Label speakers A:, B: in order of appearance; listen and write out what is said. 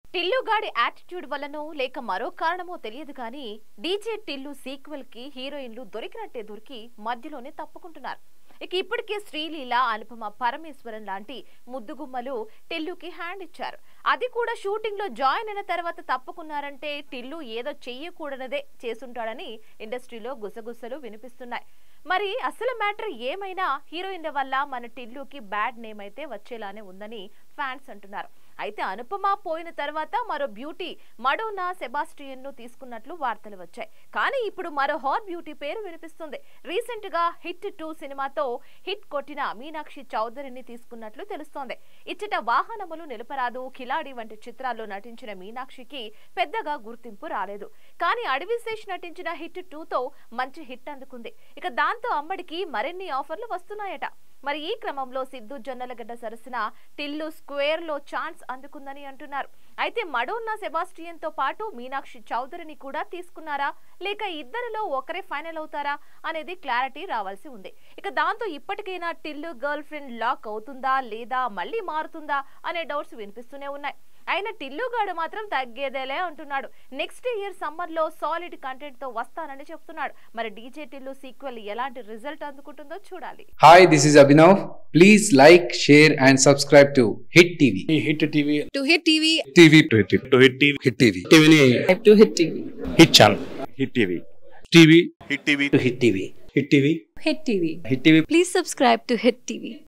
A: టిల్లుగాడి attitude వల్లనో లేక మరో కారణమో తెలియదు కానీ డీజే టిల్లు సీక్వెల్ కి హీరోయిన్లు దొరికినట్టే దొరికి మధ్యలోనే తప్పుకుంటున్నారు ఇక ఇప్పటికే శ్రీలీల అనుపమ పరమేశ్వరన్ లాంటి ముద్దుగుమ్మలు టిల్లుకి హ్యాండ్ ఇచ్చారు అది కూడా షూటింగ్ లో జాయిన్ అయిన తర్వాత తప్పుకున్నారంటే టిల్లు ఏదో చెయ్యకూడనదే చేసుంటాడని ఇండస్ట్రీలో గుసగుసలు వినిపిస్తున్నాయి మరి అసలు మ్యాటర్ ఏమైనా హీరోయిన్ల వల్ల మన టిల్లుకి బ్యాడ్ నేమ్ అయితే వచ్చేలానే ఉందని ఫ్యాన్స్ అంటున్నారు అయితే అనుపమ పోయిన తర్వాత మరో బ్యూటీ మడోనా సెబాస్టియన్ ను తీసుకున్నట్లు వార్తలు వచ్చాయి కానీ ఇప్పుడు మరో హాట్ బ్యూటీ పేరు వినిపిస్తుంది రీసెంట్ గా హిట్ టూ సినిమాతో హిట్ కొట్టిన మీనాక్షి చౌదరిని తీసుకున్నట్లు తెలుస్తోంది ఇచ్చట వాహనములు నిలపరాదు కిలాడి వంటి చిత్రాల్లో నటించిన మీనాక్షికి పెద్దగా గుర్తింపు రాలేదు కానీ అడవిశేష్ నటించిన హిట్ టూతో మంచి హిట్ అందుకుంది ఇక దాంతో అమ్మడికి మరిన్ని ఆఫర్లు వస్తున్నాయట మరి ఈ క్రమంలో సిద్ధు జొన్నలగడ్డ సరసన టిల్లు స్క్వేర్ లో ఛాన్స్ అందుకుందని అంటున్నారు అయితే మడోన్నా సెబాస్టియన్ తో పాటు మీనాక్షి చౌదరిని కూడా తీసుకున్నారా లేక ఇద్దరిలో ఒకరే ఫైనల్ అవుతారా అనేది క్లారిటీ రావాల్సి ఉంది ఇక దాంతో ఇప్పటికైనా టిల్లు గర్ల్ ఫ్రెండ్ లాక్ అవుతుందా లేదా మళ్ళీ మారుతుందా అనే డౌట్స్ వినిపిస్తూనే ఉన్నాయి అయినా టిల్లుగాడు మాత్రం తగ్గేదేలే అంటున్నాడు నెక్స్ట్ ఇయర్ సమ్మర్ లో సాలిడ్ కంటెంట్ తో వస్తానని చెప్తున్నాడు మరి డీజే టిల్లు సీక్వెల్ ఎలాంటి రిజల్ట్ అందుకుంటుందో చూడాలి
B: Hi, this is Abhinav. Please like, share, and subscribe to Hit TV.
C: Hit TV
D: to hit TV
B: TV
C: to hit to hit TV
B: Hit TV.
C: టీవీని
D: to hit TV
C: hit channel
E: hit TV
C: TV
E: hit TV
C: hit TV hit TV
D: hit TV
C: hit TV
D: please subscribe to hit TV